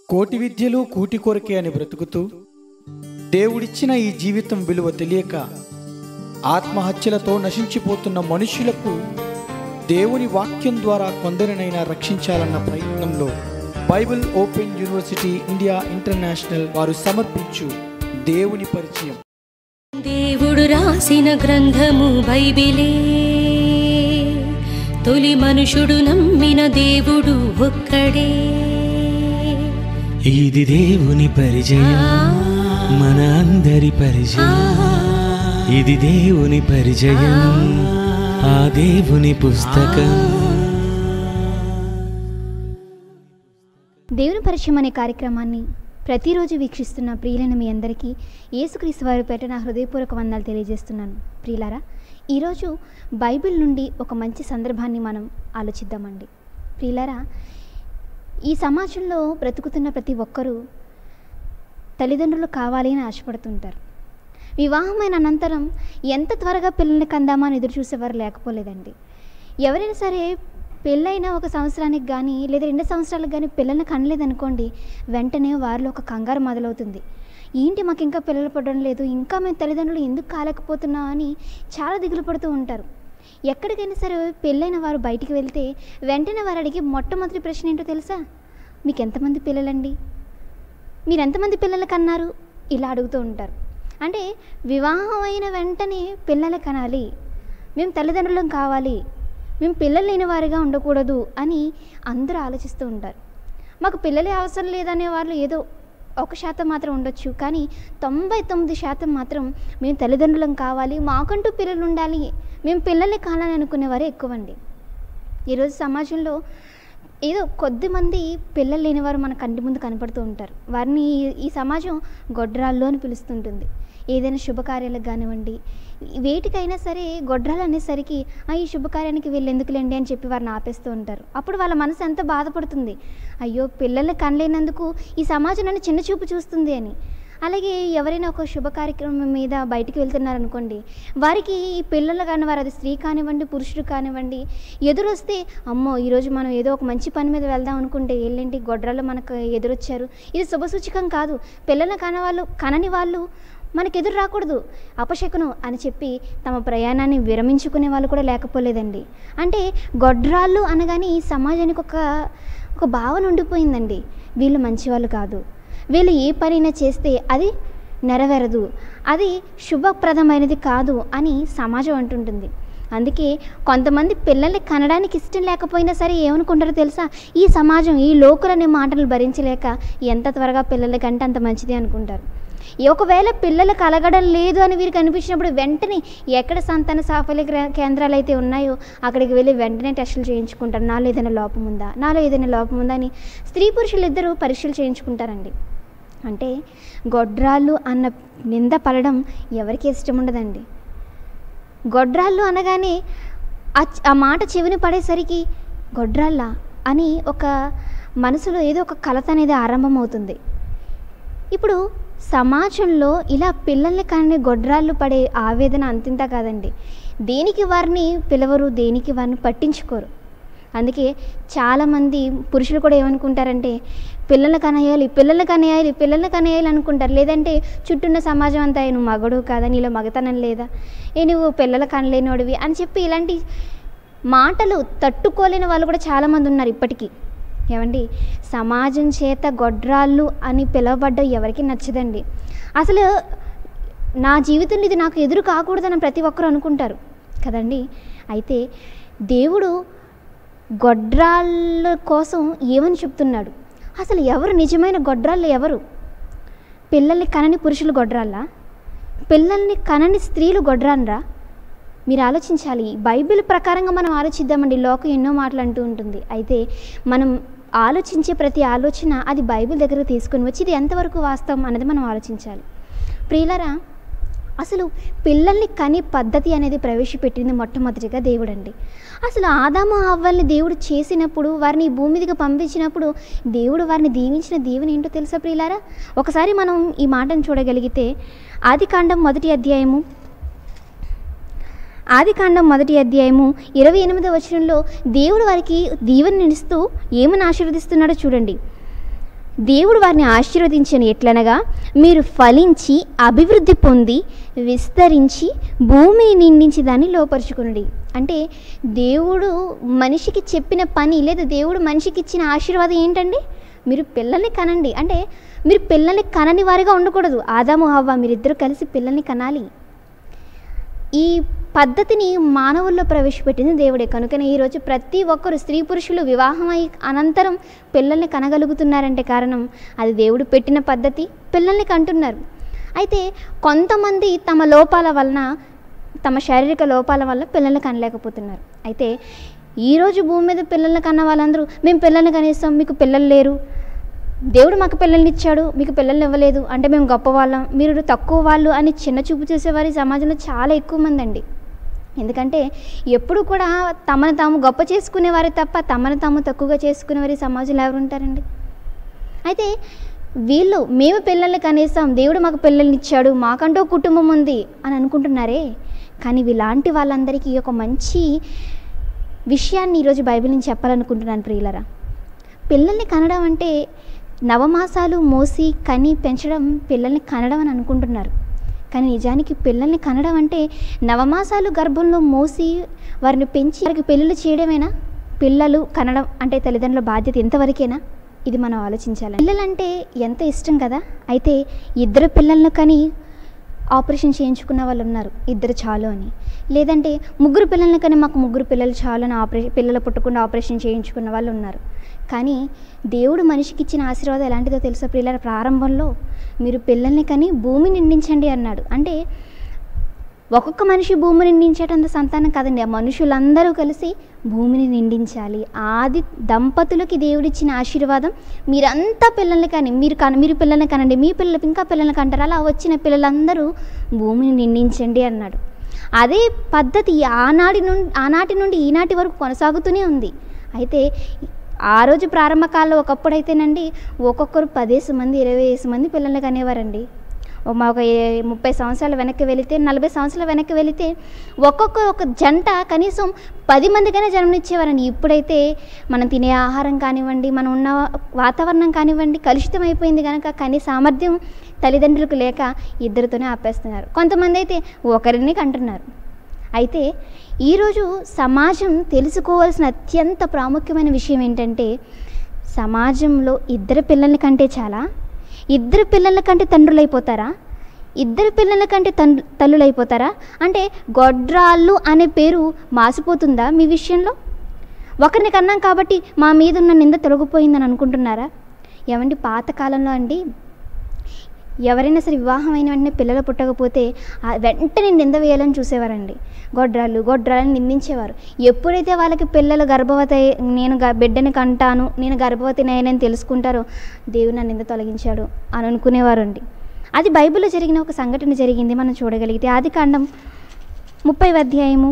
కోటి విద్యలు కూటి కొరకే అని బ్రతుకుతూ దేవుడిచ్చిన ఈ జీవితం విలువ తెలియక ఆత్మహత్యలతో నశించిపోతున్న మనుషులకు దేవుని వాక్యం ద్వారా కొందరినైనా రక్షించాలన్న ప్రయత్నంలో Bible open university India international వారు సమర్పించు దేవుని పరిచయం దేవుడు రాసిన గ్రంథము బైబిలే తొలి మనుషుడు నమ్మిన దేవుడు ఒక్కడే ఇది దేవుని పరిచయం మన అందరి పరిచయం ఇది దేవుని పరిచయం ఆ దేవుని పుస్తకం దేవుని పరిచయం అనే కార్యక్రమాన్ని ప్రతిరోజు వీక్షిస్తున్న ప్రియులైన మీ అందరికీ యేసుక్రీస్తు వారి పేట నా హృదయపూర్వక వందనాలు తెలియజేస్తున్నాను ప్రియులారా ఈరోజు బైబిల్ నుండి ఒక మంచి సందర్భాన్ని మనం ఆలోచిద్దామండి ప్రియులారా ఈ సమాజంలో బ్రతుకుతున్న ప్రతి ఒక్కరూ తల్లిదండ్రులు కావాలి అని ఆశపడుతుంటారు వివాహమైన అనంతరం ఎంత త్వరగా పిల్లల్ని కందామా అని ఎదురు చూసేవారు లేకపోలేదండి ఎవరైనా సరే పెళ్ళైన ఒక సంవత్సరానికి కానీ లేదా రెండు సంవత్సరాలకు కానీ పిల్లల్ని కనలేదనుకోండి వెంటనే వారిలో ఒక కంగారు మొదలవుతుంది ఏంటి మాకు ఇంకా పిల్లలు పడడం లేదు ఇంకా మేము తల్లిదండ్రులు ఎందుకు కాలేకపోతున్నాం అని చాలా దిగులు పడుతూ ఉంటారు ఎక్కడికైనా సరే పెళ్ళైన వారు బయటికి వెళ్తే వెంటనే వారు అడిగే మొట్టమొదటి ప్రశ్న ఏంటో తెలుసా మీకు ఎంతమంది పిల్లలండి మీరు ఎంతమంది పిల్లలు కన్నారు ఇలా అడుగుతూ ఉంటారు అంటే వివాహం అయిన వెంటనే పిల్లలు కనాలి మేము తల్లిదండ్రులం కావాలి మేము పిల్లలు లేని వారిగా ఉండకూడదు అని అందరూ ఆలోచిస్తూ ఉంటారు మాకు పిల్లలే అవసరం లేదనే వాళ్ళు ఏదో ఒక శాతం మాత్రం ఉండొచ్చు కానీ తొంభై తొమ్మిది శాతం మాత్రం మేము తల్లిదండ్రులం కావాలి మాకంటూ పిల్లలు ఉండాలి మేము పిల్లలే కావాలని అనుకునేవారే ఎక్కువండి ఈరోజు సమాజంలో ఏదో కొద్ది మంది పిల్లలు లేనివారు మన కంటి ముందు కనపడుతూ ఉంటారు వారిని ఈ- ఈ సమాజం గొడ్రాళ్ళు అని పిలుస్తుంటుంది ఏదైనా శుభకార్యాలకు కానివ్వండి వేటికైనా సరే గొడ్రాలు అనేసరికి "ఆ, ఈ శుభకార్యానికి వెళ్ళేందుకులేండి అని చెప్పి వారిని ఆపేస్తూ ఉంటారు అప్పుడు వాళ్ళ మనసు ఎంత బాధపడుతుంది అయ్యో పిల్లల్ని కనలేనందుకు ఈ సమాజం నన్ను చిన్న చూపు చూస్తుంది అని అలాగే ఎవరైనా ఒక శుభ కార్యక్రమం మీద బయటికి వెళ్తున్నారనుకోండి వారికి ఈ పిల్లలు కానివారు అది స్త్రీ కానివ్వండి పురుషుడు కానివ్వండి ఎదురొస్తే అమ్మో ఈరోజు మనం ఏదో ఒక మంచి పని మీద వెళ్దాం అనుకుంటే వెళ్ళండి గొడ్రాలు మనకు ఎదురొచ్చారు ఇది శుభసూచకం కాదు పిల్లలు కనవాళ్ళు కనని వాళ్ళు మనకు ఎదురు రాకూడదు అపశకునం అని చెప్పి తమ ప్రయాణాన్ని విరమించుకునే వాళ్ళు కూడా లేకపోలేదండి అంటే గొడ్రాళ్ళు అనగానే ఈ సమాజానికి ఒక ఒక భావన ఉండిపోయిందండి వీళ్ళు మంచివాళ్ళు కాదు వీళ్ళు ఏ పనైనా చేస్తే అది నెరవేరదు అది శుభప్రదమైనది కాదు అని సమాజం అంటుంటుంది అందుకే కొంతమంది పిల్లల్ని కనడానికి ఇష్టం లేకపోయినా సరే ఏమనుకుంటారో తెలుసా ఈ సమాజం ఈ లోకులనే మాటలు భరించలేక ఎంత త్వరగా పిల్లల కంటే అంత మంచిది అనుకుంటారు ఒకవేళ పిల్లలు కలగడం లేదు అని వీరికి అనిపించినప్పుడు వెంటనే ఎక్కడ సంతాన సాఫల్య గ్ర- కేంద్రాలు అయితే ఉన్నాయో అక్కడికి వెళ్ళి వెంటనే టెస్టులు చేయించుకుంటారు నాలో ఏదైనా లోపం ఉందా నాలో ఏదైనా లోపం ఉందా అని స్త్రీ పురుషులు ఇద్దరు పరీక్షలు చేయించుకుంటారండి అంటే గొడ్రాళ్ళు అన్న నింద పడడం ఎవరికి ఇష్టం ఉండదండి గొడ్రాళ్ళు అనగానే ఆ చ- ఆ మాట చెవిని పడేసరికి గొడ్రాళ్ళ అని ఒక మనసులో ఏదో ఒక కలత అనేది ఆరంభమవుతుంది ఇప్పుడు సమాజంలో ఇలా పిల్లల్ని కానీ గొడ్రాళ్ళు పడే ఆవేదన అంతింత కాదండి దేనికి వారిని పిలవరు దేనికి వారిని పట్టించుకోరు అందుకే చాలామంది పురుషులు కూడా ఏమనుకుంటారంటే పిల్లలు కనేయాలి పిల్లలు కనేయాలి పిల్లలు కనేయాలి అనుకుంటారు లేదంటే చుట్టూన్న సమాజం అంతా "ఏ, నువ్వు మగడు కాదా నీలో మగతనం లేదా ఏ నువ్వు పిల్లలు కనలేనోడివి అని చెప్పి ఇలాంటి మాటలు తట్టుకోలేని వాళ్ళు కూడా చాలామంది ఉన్నారు ఇప్పటికీ ఏమండి సమాజం చేత గొడ్రాళ్ళు అని పిలువబడ్డ ఎవరికి నచ్చదండి అసలు నా జీవితంలో ఇది నాకు ఎదురు కాకూడదని ప్రతి ఒక్కరు అనుకుంటారు కదండి అయితే దేవుడు గొడ్రాళ్ళ కోసం ఏమని చెప్తున్నాడు అసలు ఎవరు నిజమైన గొడ్రాళ్ళు ఎవరు పిల్లల్ని కనని పురుషులు గొడ్రాళ్ళా పిల్లల్ని కనని స్త్రీలు గొడ్రాన్రా మీరు ఆలోచించాలి బైబిల్ ప్రకారంగా మనం ఆలోచిద్దామండి లోకం ఎన్నో మాటలు అంటూ ఉంటుంది అయితే మనం ఆలోచించే ప్రతి ఆలోచన అది బైబిల్ దగ్గరకు తీసుకొని వచ్చి ఇది ఎంతవరకు వాస్తవం అనేది మనం ఆలోచించాలి ప్రియులరా అసలు పిల్లల్ని కని పద్ధతి అనేది ప్రవేశపెట్టింది మొట్టమొదటిగా దేవుడండి అసలు ఆదాము అవ్వల్ని దేవుడు చేసినప్పుడు వారిని ఈ భూమి మీదకి పంపించినప్పుడు దేవుడు వారిని దీవించిన దీవెన ఏంటో తెలుసా ప్రియులారా ఒకసారి మనం ఈ మాటను చూడగలిగితే ఆది కాండం మొదటి అధ్యాయము ఆదికాండం మొదటి అధ్యాయము ఇరవై ఎనిమిదవ వచనంలో దేవుడు వారికి దీవెననిస్తూ ఏమని ఆశీర్వదిస్తున్నాడో చూడండి దేవుడు వారిని ఆశీర్వదించను ఎట్లనగా మీరు ఫలించి అభివృద్ధి పొంది విస్తరించి భూమిని నిండించి దాన్ని లోపరుచుకునుడి అంటే దేవుడు మనిషికి చెప్పిన పని లేదా దేవుడు మనిషికి ఇచ్చిన ఆశీర్వాదం ఏంటండి మీరు పిల్లల్ని కనండి అంటే మీరు పిల్లల్ని కనని వారిగా ఉండకూడదు ఆదాము హవ్వ మీరిద్దరూ కలిసి పిల్లల్ని కనాలి ఈ పద్ధతిని మానవుల్లో ప్రవేశపెట్టింది దేవుడే కనుకనే ఈరోజు ప్రతి ఒక్కరు స్త్రీ పురుషులు వివాహం అయి అనంతరం పిల్లల్ని కనగలుగుతున్నారంటే కారణం అది దేవుడు పెట్టిన పద్ధతి పిల్లల్ని కంటున్నారు అయితే కొంతమంది తమ లోపాల వలన తమ శారీరక లోపాల వల్ల పిల్లల్ని కనలేకపోతున్నారు అయితే ఈరోజు భూమి మీద పిల్లల్ని కన్న వాళ్ళందరూ మేము పిల్లల్ని కనిస్తాం మీకు పిల్లలు లేరు దేవుడు మాకు పిల్లల్ని ఇచ్చాడు మీకు పిల్లల్ని ఇవ్వలేదు అంటే మేము గొప్ప వాళ్ళం మీరు తక్కువ వాళ్ళు అని చిన్న చూపు చేసేవారు ఈ సమాజంలో చాలా ఎక్కువ మంది అండి ఎందుకంటే ఎప్పుడు కూడా తమను తాము గొప్ప చేసుకునేవారు తప్ప తమను తాము తక్కువగా చేసుకునేవారు ఈ సమాజంలో ఎవరు ఉంటారండి అయితే వీళ్ళు మేము పిల్లల్ని కనీసం దేవుడు మాకు పిల్లల్ని ఇచ్చాడు మాకంటూ ఒక కుటుంబం ఉంది అని అనుకుంటున్నారే కానీ వీలాంటి వాళ్ళందరికీ ఒక మంచి విషయాన్ని ఈరోజు బైబిల్ నుంచి చెప్పాలనుకుంటున్నాను ప్రియులరా పిల్లల్ని కనడం అంటే నవమాసాలు మోసి కని పెంచడం పిల్లల్ని కనడం అని అనుకుంటున్నారు కానీ నిజానికి పిల్లల్ని కనడం అంటే నవమాసాలు గర్భంలో మోసి వారిని పెంచి వారికి పెళ్ళిళ్ళు చేయడమేనా పిల్లలు కనడం అంటే తల్లిదండ్రుల బాధ్యత ఎంతవరకేనా ఇది మనం ఆలోచించాలి పిల్లలంటే ఎంత ఇష్టం కదా అయితే ఇద్దరు పిల్లలను కని ఆపరేషన్ చేయించుకున్న వాళ్ళు ఉన్నారు ఇద్దరు చాలు అని లేదంటే ముగ్గురు పిల్లల్ని కానీ మాకు ముగ్గురు పిల్లలు చాలు అని ఆపరేషన్ పిల్లలు పుట్టకుండా ఆపరేషన్ చేయించుకున్న వాళ్ళు ఉన్నారు కానీ దేవుడు మనిషికి ఇచ్చిన ఆశీర్వాదం ఎలాంటిదో తెలుసా పిల్లల ప్రారంభంలో మీరు పిల్లల్ని కానీ భూమి నిండించండి అన్నాడు అంటే ఒక్కొక్క మనిషి భూమిని నిండించేటంత సంతానం కాదండి ఆ మనుషులందరూ కలిసి భూమిని నిండించాలి ఆది దంపతులకి దేవుడిచ్చిన ఆశీర్వాదం మీరంతా పిల్లల్ని కానీ మీరు కన మీరు పిల్లల్ని కనండి మీ పిల్లలు ఇంకా పిల్లల్ని కంటారు అలా వచ్చిన పిల్లలందరూ భూమిని నిండించండి అన్నాడు అదే పద్ధతి ఆనాటి నుండి ఆనాటి నుండి ఈనాటి వరకు కొనసాగుతూనే ఉంది అయితే ఆ రోజు ప్రారంభ కాలంలో ఒకప్పుడైతేనండి ఒక్కొక్కరు పదేసి మంది ఇరవై వేసి మంది పిల్లల్ని కనేవారండి మా ఒక ఏ- ముప్పై సంవత్సరాలు వెనక్కి వెళితే నలభై సంవత్సరాలు వెనక్కి వెళితే ఒక్కొక్క ఒక జంట కనీసం పది మందికైనా జన్మనిచ్చేవారండి ఇప్పుడైతే మనం తినే ఆహారం కానివ్వండి మనం ఉన్న వాతావరణం కానివ్వండి కలుషితం అయిపోయింది కనుక కనీ సామర్థ్యం తల్లిదండ్రులకు లేక ఇద్దరితోనే ఆపేస్తున్నారు కొంతమంది అయితే ఒకరిని కంటున్నారు అయితే ఈరోజు సమాజం తెలుసుకోవాల్సిన అత్యంత ప్రాముఖ్యమైన విషయం ఏంటంటే సమాజంలో ఇద్దరు పిల్లల కంటే చాలా ఇద్దరు పిల్లల కంటే తండ్రులు అయిపోతారా ఇద్దరు పిల్లల కంటే తండ్రు తల్లులు అయిపోతారా అంటే గొడ్రాళ్ళు అనే పేరు మాసిపోతుందా మీ విషయంలో ఒకరిని కన్నాం కాబట్టి మా మీద ఉన్న నింద తొలగిపోయిందని అనుకుంటున్నారా ఏమండి పాతకాలంలో అండి ఎవరైనా సరే వివాహం అయిన వెంటనే పిల్లలు పుట్టకపోతే ఆ వెంటనే నింద వేయాలని చూసేవారండి గొడ్రాళ్ళు గొడ్రాళ్ళని నిందించేవారు ఎప్పుడైతే వాళ్ళకి పిల్లలు గర్భవతి అయ్యి, నేను గ బిడ్డని కంటాను నేను గర్భవతిని అయ్యానని తెలుసుకుంటారో దేవుడు నా నింద తొలగించాడు అని అనుకునేవారండి అది బైబిల్లో జరిగిన ఒక సంఘటన జరిగింది మనం చూడగలిగితే ఆది కాండం ముప్పై అధ్యాయము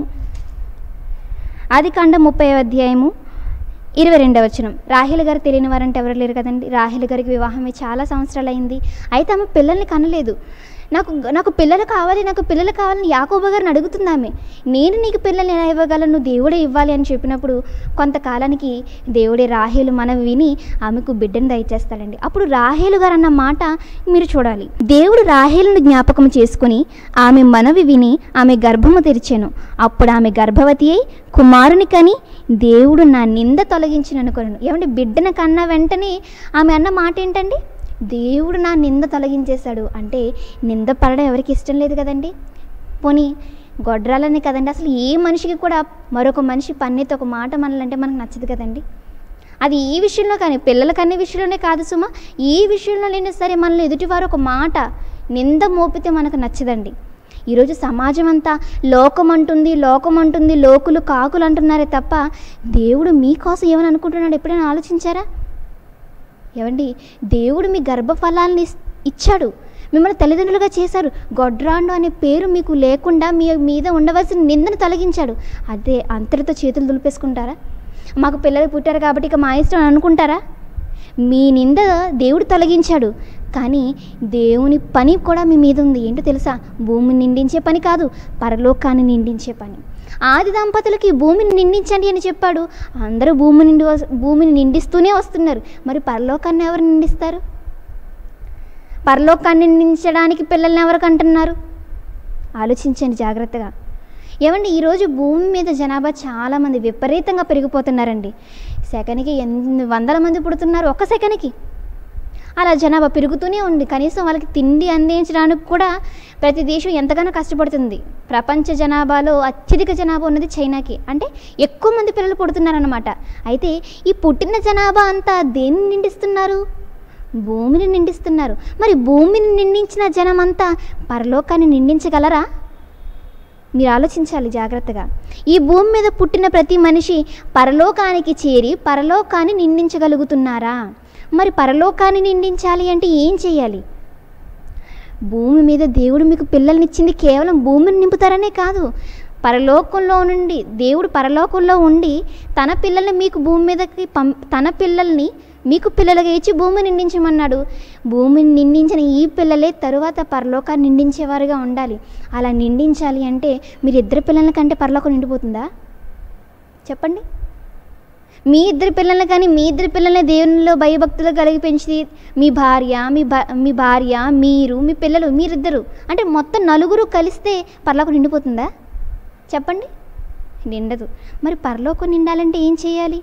ఆది కాండం ముప్పై అధ్యాయము ఇరవై రెండవ వచనం రాహిల్ గారు తెలియని వారంటే ఎవరు లేరు కదండి రాహిల్ గారికి వివాహమే చాలా సంవత్సరాలు అయింది అయితే ఆమె పిల్లల్ని కనలేదు నాకు నాకు పిల్లలు కావాలి నాకు పిల్లలు కావాలని యాకోబ గారిని అడుగుతుంది ఆమె నేను నీకు పిల్లల్ని ఎలా ఇవ్వగలను దేవుడే ఇవ్వాలి అని చెప్పినప్పుడు కొంతకాలానికి దేవుడే రాహేలు మనం విని ఆమెకు బిడ్డను దయచేస్తాడండి అప్పుడు రాహేలు గారు అన్న మాట మీరు చూడాలి దేవుడు రాహేలును జ్ఞాపకం చేసుకుని ఆమె మనవి విని ఆమె గర్భము తెరిచాను అప్పుడు ఆమె గర్భవతి అయి కుమారుని కని దేవుడు నా నింద తొలగించిన అనుకున్నాను ఏమంటే బిడ్డన కన్నా వెంటనే ఆమె అన్న మాట ఏంటండి దేవుడు నా నింద తొలగించేశాడు అంటే నింద పడడం ఎవరికి ఇష్టం లేదు కదండి పోనీ గొడ్రాలని కదండి అసలు ఏ మనిషికి కూడా మరొక మనిషి పన్నెత్తి ఒక మాట మనలంటే మనకు నచ్చదు కదండి అది ఈ విషయంలో కానీ పిల్లల కనే విషయంలోనే కాదు సుమా ఈ విషయంలోనైనా సరే మనల్ని ఎదుటివారు ఒక మాట నింద మోపితే మనకు నచ్చదండి ఈరోజు సమాజం అంతా లోకం అంటుంది లోకం అంటుంది లోకులు కాకులు అంటున్నారే తప్ప దేవుడు మీకోసం ఏమని అనుకుంటున్నాడు ఎప్పుడైనా ఆలోచించారా ఏమండి దేవుడు మీ గర్భఫలాల్ని ఇస్- ఇచ్చాడు మిమ్మల్ని తల్లిదండ్రులుగా చేశారు గొడ్రాండు అనే పేరు మీకు లేకుండా మీ మీద ఉండవలసిన నిందను తొలగించాడు అదే అంతటితో చేతులు దులిపేసుకుంటారా మాకు పిల్లలు పుట్టారు కాబట్టి ఇక మా ఇష్టం అని అనుకుంటారా మీ నింద దేవుడు తొలగించాడు కానీ దేవుని పని కూడా మీ మీద ఉంది ఏంటో తెలుసా భూమిని నిండించే పని కాదు పరలోకాన్ని నిండించే పని ఆది దంపతులకి భూమిని నిండించండి అని చెప్పాడు అందరూ భూమి నిండి వస్- భూమిని నిండిస్తూనే వస్తున్నారు మరి పరలోకాన్ని ఎవరు నిండిస్తారు పరలోకాన్ని నిందించడానికి పిల్లల్ని ఎవరికి అంటున్నారు ఆలోచించండి జాగ్రత్తగా ఏమండి ఈరోజు భూమి మీద జనాభా చాలామంది విపరీతంగా పెరిగిపోతున్నారండి సెకనికి ఎన్ని వందల మంది పుడుతున్నారు ఒక్క సెకనికి అలా జనాభా పెరుగుతూనే ఉంది కనీసం వాళ్ళకి తిండి అందించడానికి కూడా ప్రతి దేశం ఎంతగానో కష్టపడుతుంది ప్రపంచ జనాభాలో అత్యధిక జనాభా ఉన్నది చైనాకి అంటే ఎక్కువ మంది పిల్లలు పుడుతున్నారన్నమాట అయితే ఈ పుట్టిన జనాభా అంతా దేన్ని నిండిస్తున్నారు భూమిని నిండిస్తున్నారు మరి భూమిని నిండించిన జనమంతా పరలోకాన్ని నిండించగలరా మీరు ఆలోచించాలి జాగ్రత్తగా ఈ భూమి మీద పుట్టిన ప్రతి మనిషి పరలోకానికి చేరి పరలోకాన్ని నిందించగలుగుతున్నారా మరి పరలోకాన్ని నిందించాలి అంటే ఏం చేయాలి భూమి మీద దేవుడు మీకు పిల్లల్ని ఇచ్చింది కేవలం భూమిని నింపుతారనే కాదు పరలోకంలో నుండి దేవుడు పరలోకంలో ఉండి తన పిల్లల్ని మీకు భూమి మీదకి పం తన పిల్లల్ని మీకు పిల్లలుగా ఇచ్చి భూమిని నిండించమన్నాడు భూమిని నిండించిన ఈ పిల్లలే తరువాత పరలోకాన్ని నిండించేవారుగా ఉండాలి అలా నిండించాలి అంటే మీరు ఇద్దరు పిల్లల కంటే పరలోకం నిండిపోతుందా చెప్పండి మీ ఇద్దరు పిల్లల్ని కానీ మీ ఇద్దరు పిల్లల్ని దేవునిలో భయభక్తులు కలిగి పెంచి మీ భార్య మీ భా మీ భార్య మీరు మీ పిల్లలు మీరిద్దరు అంటే మొత్తం నలుగురు కలిస్తే పరలోకం నిండిపోతుందా చెప్పండి నిండదు మరి పరలోకం నిండాలంటే ఏం చేయాలి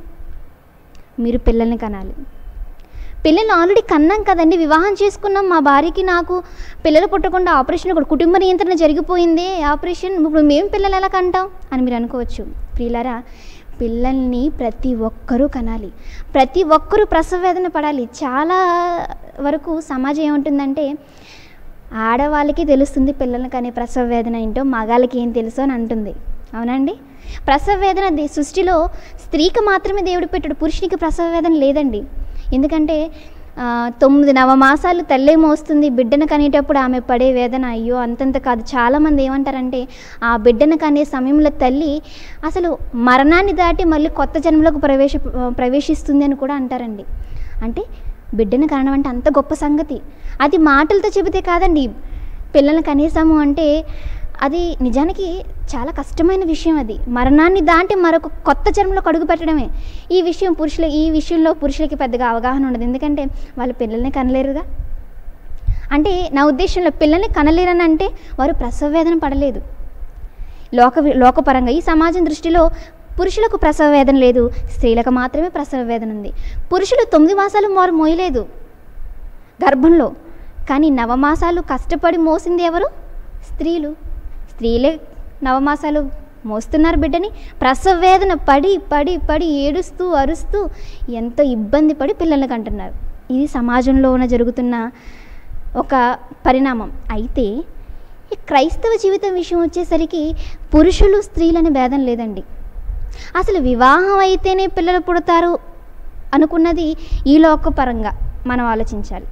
మీరు పిల్లల్ని కనాలి పిల్లల్ని ఆల్రెడీ కన్నాం కదండి వివాహం చేసుకున్నాం మా భార్యకి నాకు పిల్లలు పుట్టకుండా ఆపరేషన్ కూడా కుటుంబ నియంత్రణ జరిగిపోయింది ఆపరేషన్ ఇప్పుడు మేము పిల్లలు ఎలా కంటాం అని మీరు అనుకోవచ్చు ప్రియులారా పిల్లల్ని ప్రతి ఒక్కరూ కనాలి ప్రతి ఒక్కరూ ప్రసవ వేదన పడాలి చాలా వరకు సమాజం ఏముంటుందంటే ఆడవాళ్ళకి తెలుస్తుంది పిల్లల్ని కానీ ప్రసవ వేదన ఏంటో మగాళ్ళకి ఏం తెలుసు అని అంటుంది అవునండి ప్రసవ వేదన దే- సృష్టిలో స్త్రీకి మాత్రమే దేవుడు పెట్టాడు పురుషునికి ప్రసవ వేదన లేదండి ఎందుకంటే ఆ, తొమ్మిది నవమాసాలు తల్లే మోస్తుంది బిడ్డను కనేటప్పుడు ఆమె పడే వేదన అయ్యో అంతంత కాదు చాలామంది ఏమంటారంటే ఆ బిడ్డను కనే సమయంలో తల్లి అసలు మరణాన్ని దాటి మళ్ళీ కొత్త జన్మలోకి ప్రవేశ ప్రవేశిస్తుంది అని కూడా అంటారండి అంటే బిడ్డను కనడం అంటే అంత గొప్ప సంగతి అది మాటలతో చెబితే కాదండి పిల్లలు కనీసము అంటే అది నిజానికి చాలా కష్టమైన విషయం అది మరణాన్ని దాటి మరొక కొత్త జన్మలో అడుగు పెట్టడమే ఈ విషయం పురుషుల ఈ విషయంలో పురుషులకి పెద్దగా అవగాహన ఉండదు ఎందుకంటే వాళ్ళ పిల్లల్ని కనలేరుగా అంటే నా ఉద్దేశంలో పిల్లల్ని కనలేరని అంటే వారు ప్రసవ వేదన పడలేదు లోక లోకపరంగా ఈ సమాజం దృష్టిలో పురుషులకు ప్రసవ వేదన లేదు స్త్రీలకు మాత్రమే ప్రసవ వేదన ఉంది పురుషులు తొమ్మిది మాసాలు వారు మోయలేదు గర్భంలో కానీ నవమాసాలు కష్టపడి మోసింది ఎవరు స్త్రీలు స్త్రీలే నవమాసాలు మోస్తున్నారు బిడ్డని ప్రసవ వేదన పడి పడి పడి ఏడుస్తూ అరుస్తూ ఎంతో ఇబ్బంది పడి పిల్లల్ని కంటున్నారు ఇది సమాజంలో ఉన్న జరుగుతున్న ఒక పరిణామం అయితే ఈ క్రైస్తవ జీవితం విషయం వచ్చేసరికి పురుషులు స్త్రీలని భేదం లేదండి అసలు వివాహం అయితేనే పిల్లలు పుడతారు అనుకున్నది ఈ లోకపరంగా మనం ఆలోచించాలి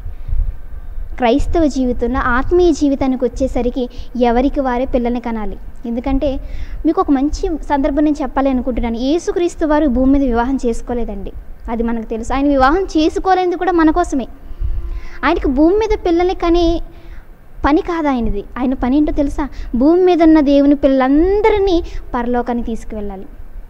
క్రైస్తవ జీవితంలో ఆత్మీయ జీవితానికి వచ్చేసరికి ఎవరికి వారే పిల్లల్ని కనాలి ఎందుకంటే మీకు ఒక మంచి సందర్భం నేను చెప్పాలి అనుకుంటున్నాను యేసుక్రీస్తు వారు భూమి మీద వివాహం చేసుకోలేదండి అది మనకు తెలుసు ఆయన వివాహం చేసుకోలేనిది కూడా మన కోసమే ఆయనకి భూమి మీద పిల్లల్ని కనే పని కాదు ఆయనది ఆయన పని ఏంటో తెలుసా భూమి మీద ఉన్న దేవుని పిల్లలందరినీ పరలోకానికి తీసుకువెళ్ళాలి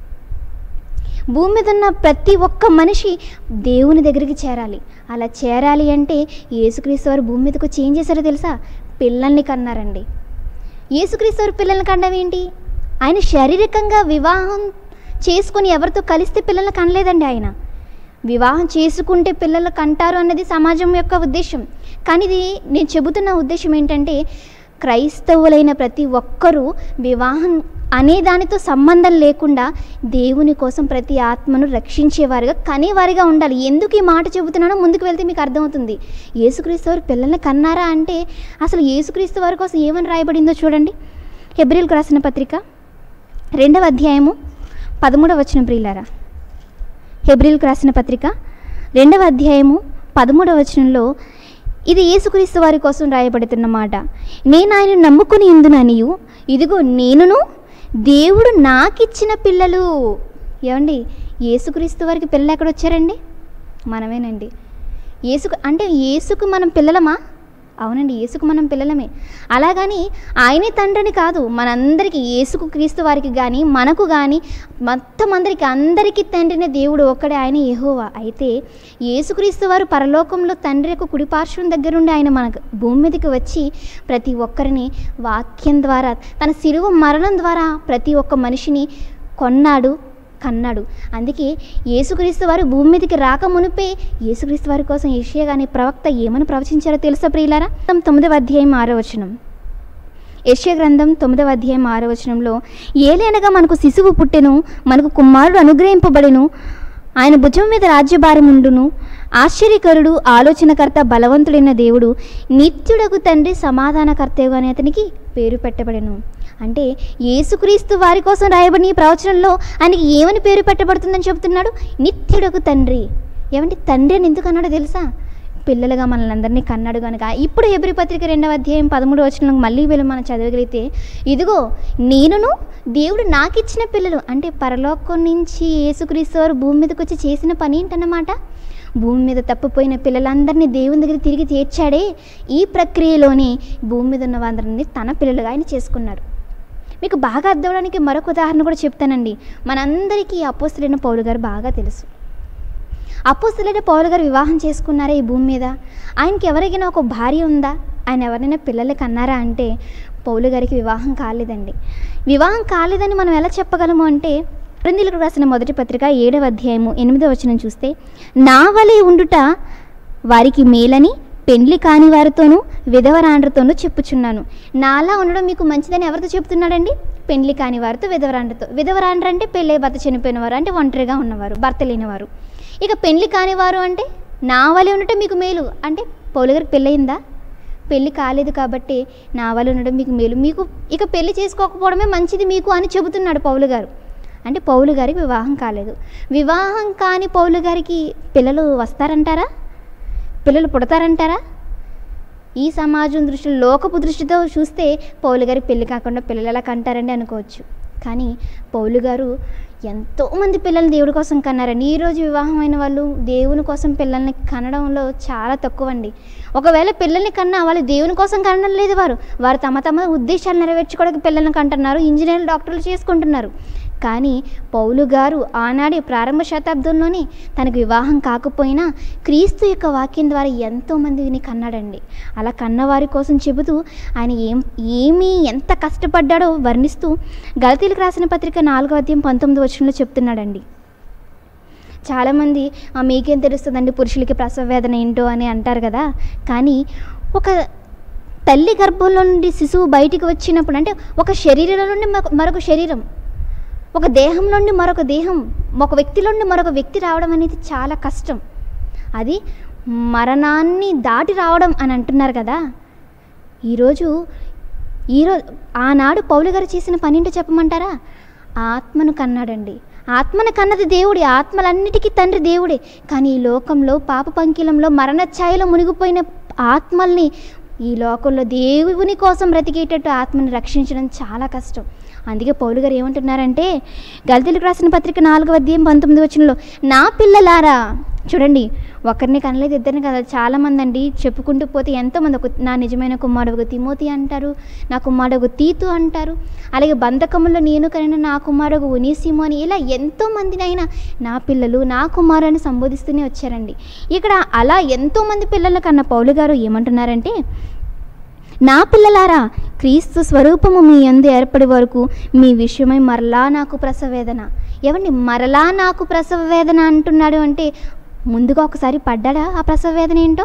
భూమి మీద ఉన్న ప్రతి ఒక్క మనిషి దేవుని దగ్గరికి చేరాలి అలా చేరాలి అంటే యేసుక్రీస్తు వారు భూమి మీదకి వచ్చి ఏం చేశారో తెలుసా పిల్లల్ని కన్నారండి యేసుక్రీస్తు వారు పిల్లల్ని కనడం ఏంటి ఆయన శారీరకంగా వివాహం చేసుకొని ఎవరితో కలిస్తే పిల్లల్ని కనలేదండి ఆయన వివాహం చేసుకుంటే పిల్లలు కంటారు అన్నది సమాజం యొక్క ఉద్దేశం కానీ ఇది నేను చెబుతున్న ఉద్దేశం ఏంటంటే క్రైస్తవులైన ప్రతి ఒక్కరూ వివాహం అనే దానితో సంబంధం లేకుండా దేవుని కోసం ప్రతి ఆత్మను రక్షించేవారుగా కనేవారిగా ఉండాలి ఎందుకు ఈ మాట చెబుతున్నానో ముందుకు వెళ్తే మీకు అర్థమవుతుంది యేసుక్రీస్తు వారు పిల్లల్ని కన్నారా అంటే అసలు యేసుక్రీస్తు వారి కోసం ఏమని రాయబడిందో చూడండి హెబ్రిల్కు రాసిన పత్రిక రెండవ అధ్యాయము పదమూడవ వచనం ప్రియులారా హెబ్రిల్కు రాసిన పత్రిక రెండవ అధ్యాయము పదమూడవ వచనంలో ఇది యేసుక్రీస్తు వారి కోసం రాయబడుతున్న మాట నేను ఆయన నమ్ముకుని ఇందుననియు ఇదిగో నేనును దేవుడు నాకిచ్చిన పిల్లలు ఏమండి యేసుక్రీస్తు వారికి పిల్లలు ఎక్కడ వచ్చారండి మనమేనండి యేసుకు అంటే యేసుకు మనం పిల్లలమా అవునండి యేసుకు మనం పిల్లలమే అలాగని ఆయనే తండ్రిని కాదు మనందరికీ యేసుకు క్రీస్తు వారికి కానీ మనకు కానీ మొత్తం అందరికీ అందరికీ తండ్రిని దేవుడు ఒక్కడే ఆయన యెహోవా అయితే యేసుక్రీస్తు వారు పరలోకంలో తండ్రి యొక్క కుడిపార్శ్వం దగ్గరుండి ఆయన మన భూమి మీదకి వచ్చి ప్రతి ఒక్కరిని వాక్యం ద్వారా తన శిలువ మరణం ద్వారా ప్రతి ఒక్క మనిషిని కొన్నాడు కన్నాడు అందుకే యేసుక్రీస్తు వారు భూమి మీదకి రాక మునిపే యేసుక్రీస్తు వారి కోసం ఏషియా గాని ప్రవక్త ఏమని ప్రవచించారో తెలుసా ప్రియులారా తొమ్మిదవ అధ్యాయం ఆరో వచనం యెషయా గ్రంథం తొమ్మిదవ అధ్యాయం ఆరో వచనంలో ఏలేనగా మనకు శిశువు పుట్టెను మనకు కుమారుడు అనుగ్రహింపబడెను ఆయన భుజం మీద రాజ్యభారం ఉండును ఆశ్చర్యకరుడు ఆలోచనకర్త బలవంతుడైన దేవుడు నిత్యుడకు తండ్రి సమాధానకర్తగా అని అతనికి పేరు పెట్టబడెను అంటే యేసుక్రీస్తు వారి కోసం రాయబడిన ఈ ప్రవచనంలో ఆయనకి ఏమని పేరు పెట్టబడుతుందని చెబుతున్నాడు నిత్యుడకు తండ్రి ఏమంటే తండ్రి అని ఎందుకు అన్నాడో తెలుసా పిల్లలుగా మనల్ని అందరినీ కన్నాడు కనుక ఇప్పుడు హెబ్రి పత్రిక రెండవ అధ్యాయం పదమూడు వచనం మళ్ళీ వీళ్ళు మనం చదవగలిగితే ఇదిగో నేనును దేవుడు నాకు ఇచ్చిన పిల్లలు అంటే పరలోకం నుంచి యేసుక్రీస్తు వారు భూమి మీదకి వచ్చి చేసిన పని ఏంటన్నమాట భూమి మీద తప్పిపోయిన పిల్లలందరినీ దేవుని దగ్గర తిరిగి తీర్చాడే ఈ ప్రక్రియలోనే భూమి మీద ఉన్న వారందరినీ తన పిల్లలుగా ఆయన చేసుకున్నాడు మీకు బాగా అర్థమవడానికి మరొక ఉదాహరణ కూడా చెప్తానండి మనందరికీ అపోస్తులైన పౌలు గారు బాగా తెలుసు అపోస్తులైన పౌలు గారు వివాహం చేసుకున్నారా ఈ భూమి మీద ఆయనకి ఎవరికైనా ఒక భార్య ఉందా ఆయన ఎవరైనా పిల్లలు కన్నారా అంటే పౌలు గారికి వివాహం కాలేదండి వివాహం కాలేదని మనం ఎలా చెప్పగలము అంటే ప్రిందిలకు రాసిన మొదటి పత్రిక ఏడవ అధ్యాయము ఎనిమిదవ వచనం చూస్తే నా వలె ఉండుట వారికి మేలని పెండ్లి కాని వారితోనూ విధవరాండ్రతోనూ చెప్పుచున్నాను నాలా ఉండడం మీకు మంచిదని ఎవరితో చెప్తున్నాడండి పెండ్లి కాని వారితో విధవరాండ్రతో విధవరాండ్ర అంటే పెళ్ళే భర్త చనిపోయిన వారు అంటే ఒంటరిగా ఉన్నవారు భర్త లేనివారు ఇక పెండ్లి కానివారు అంటే నా వలె ఉండటం మీకు మేలు అంటే పౌలు గారికి పెళ్ళయిందా పెళ్ళి కాలేదు కాబట్టి నా వల్ల ఉండడం మీకు మేలు మీకు ఇక పెళ్లి చేసుకోకపోవడమే మంచిది మీకు అని చెబుతున్నాడు పౌలు గారు అంటే పౌలు గారికి వివాహం కాలేదు వివాహం కాని పౌలు గారికి పిల్లలు వస్తారంటారా పిల్లలు పుడతారంటారా ఈ సమాజం దృష్టిలో లోకపు దృష్టితో చూస్తే పౌలు గారి పెళ్లి కాకుండా పిల్లలు ఎలా కంటారండి అనుకోవచ్చు కానీ పౌలు గారు ఎంతోమంది పిల్లల్ని దేవుడి కోసం కన్నారండి ఈరోజు వివాహమైన వాళ్ళు దేవుని కోసం పిల్లల్ని కనడంలో చాలా తక్కువ అండి ఒకవేళ పిల్లల్ని కన్నా వాళ్ళు దేవుని కోసం కనడం లేదు వారు వారు తమ తమ ఉద్దేశాలు నెరవేర్చుకోవడానికి పిల్లల్ని కంటున్నారు ఇంజనీర్లు డాక్టర్లు చేసుకుంటున్నారు కానీ పౌలు గారు ఆనాడే ప్రారంభ శతాబ్దంలోనే తనకు వివాహం కాకపోయినా క్రీస్తు యొక్క వాక్యం ద్వారా ఎంతోమందిని కన్నాడండి అలా కన్నవారి కోసం చెబుతూ ఆయన ఏం ఏమీ ఎంత కష్టపడ్డాడో వర్ణిస్తూ గలతీలకు రాసిన పత్రిక నాలుగో అధ్యాయం పంతొమ్మిది వచనంలో చెప్తున్నాడండి చాలామంది "ఆ, మీకేం తెలుస్తుందండి పురుషులకి ప్రసవ వేదన ఏంటో అని అంటారు కదా కానీ ఒక తల్లి గర్భంలో నుండి శిశువు బయటికి వచ్చినప్పుడు అంటే ఒక శరీరంలో నుండి మరొక- మరొక శరీరం ఒక దేహం నుండి మరొక దేహం ఒక వ్యక్తిలో నుండి మరొక వ్యక్తి రావడం అనేది చాలా కష్టం అది మరణాన్ని దాటి రావడం అని అంటున్నారు కదా ఈరోజు ఈరోజు ఆనాడు పౌలు గారు చేసిన పని ఏంటో చెప్పమంటారా ఆత్మను కన్నాడండి ఆత్మను కన్నది దేవుడి ఆత్మలన్నిటికీ తండ్రి దేవుడే కానీ ఈ లోకంలో పాప పంకిలంలో మరణ ఛాయలో మునిగిపోయిన ఆత్మల్ని ఈ లోకంలో దేవుని కోసం బ్రతికేటట్టు ఆత్మని రక్షించడం చాలా కష్టం అందుకే పౌలు గారు ఏమంటున్నారంటే గల్తీలకు రాసిన పత్రిక నాలుగవ అధ్యాయం పంతొమ్మిది వచనంలో నా పిల్లలారా చూడండి ఒకరిని కనలేదు ఇద్దరిని కదా చాలామంది అండి చెప్పుకుంటూ పోతే ఎంతోమంది ఒక నా నిజమైన కుమారుడు ఒక తిమోతి అంటారు నా కుమారుడు ఒక తీతు అంటారు అలాగే బంధకములో నేను కనిన నా కుమారుడు ఒక ఉనీసిము అని ఇలా ఎంతోమందినైనా నా పిల్లలు నా కుమారు అని సంబోధిస్తూనే వచ్చారండి ఇక్కడ అలా ఎంతోమంది పిల్లల కన్నా పౌలు గారు ఏమంటున్నారంటే నా పిల్లలారా క్రీస్తు స్వరూపము మీ యందు ఏర్పడి వరకు మీ విషయమై మరలా నాకు ప్రసవ వేదన ఏమండి మరలా నాకు ప్రసవ వేదన అంటున్నాడు అంటే ముందుగా ఒకసారి పడ్డాడా ఆ ప్రసవ వేదన ఏంటో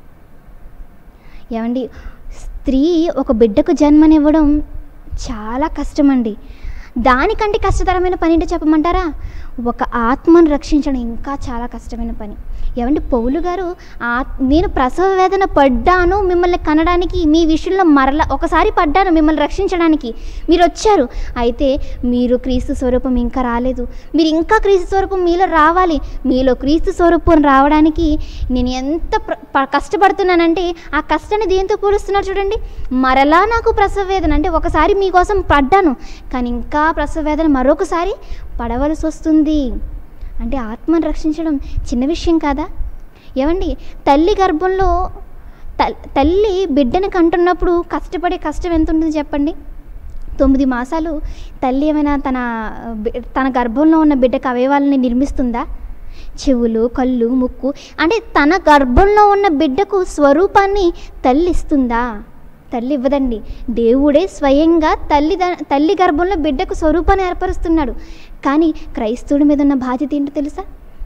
ఏమండి స్త్రీ ఒక బిడ్డకు జన్మనివ్వడం చాలా కష్టమండి దానికంటే కష్టతరమైన పని ఏంటో చెప్పమంటారా ఒక ఆత్మను రక్షించడం ఇంకా చాలా కష్టమైన పని ఏమంటే పౌలు గారు ఆ నేను ప్రసవ వేదన పడ్డాను మిమ్మల్ని కనడానికి మీ విషయంలో మరలా ఒకసారి పడ్డాను మిమ్మల్ని రక్షించడానికి మీరు వచ్చారు అయితే మీరు క్రీస్తు స్వరూపం ఇంకా రాలేదు మీరు ఇంకా క్రీస్తు స్వరూపం మీలో రావాలి మీలో క్రీస్తు స్వరూపం రావడానికి నేను ఎంత ప్ర- ప- కష్టపడుతున్నానంటే ఆ కష్టాన్ని దేంతో పోలుస్తున్నారు చూడండి మరలా నాకు ప్రసవ వేదన అంటే ఒకసారి మీకోసం పడ్డాను కానీ ఇంకా ప్రసవ వేదన మరొకసారి పడవలసి వస్తుంది అంటే ఆత్మను రక్షించడం చిన్న విషయం కాదా ఏమండి తల్లి గర్భంలో తల్- తల్లి బిడ్డని కంటున్నప్పుడు కష్టపడే కష్టం ఎంత ఉంటుంది చెప్పండి తొమ్మిది మాసాలు తల్లి ఏమైనా తన బి- తన గర్భంలో ఉన్న బిడ్డకు అవయవాలని నిర్మిస్తుందా చెవులు కళ్ళు ముక్కు అంటే తన గర్భంలో ఉన్న బిడ్డకు స్వరూపాన్ని తల్లి ఇస్తుందా తల్లి ఇవ్వదండి దేవుడే స్వయంగా తల్లి ద- తల్లి గర్భంలో బిడ్డకు స్వరూపాన్ని ఏర్పరుస్తున్నాడు కానీ క్రైస్తవుడి మీద ఉన్న బాధ్యత ఏంటో తెలుసా